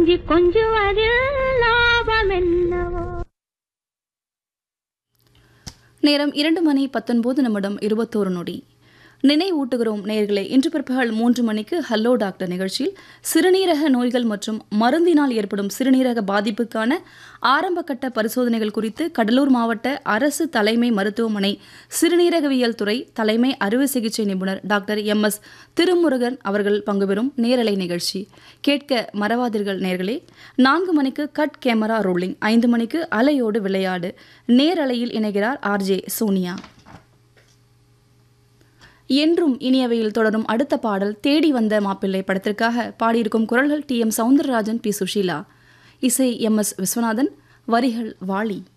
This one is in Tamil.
கொஞ்சி கொஞ்சுவதில் லாபம் என்னவோ நேரம் இரண்டு மணி பத்தொன்பது நிமிடம் இருபத்தோரு நொடி நினைவூட்டுகிறோம் நேயர்களே இன்று பிற்பகல் மூன்று மணிக்கு ஹலோ டாக்டர் நிகழ்ச்சியில் சிறுநீரக நோய்கள் மற்றும் மருந்தினால் ஏற்படும் சிறுநீரக பாதிப்புக்கான ஆரம்பகட்ட பரிசோதனைகள் குறித்து கடலூர் மாவட்ட அரசு தலைமை மருத்துவமனை சிறுநீரகவியல் துறை தலைமை அறுவை சிகிச்சை நிபுணர் டாக்டர் எம் எஸ் திருமுருகன் அவர்கள் பங்குபெறும் நேரலை நிகழ்ச்சி கேட்க மறவாதீர்கள் நேர்களே நான்கு மணிக்கு கட் கேமரா ரோலிங் ஐந்து மணிக்கு அலையோடு விளையாடு நேரலையில் இணைகிறார் ஆர்ஜே சோனியா என்றும் இனியவையில் தொடரும் அடுத்த பாடல் தேடி வந்த மாப்பிள்ளை படத்திற்காக பாடியிருக்கும் குரல்கள் T M Soundararajan P Susheela இசை எம் எஸ் விஸ்வநாதன் வரிகள் வாலி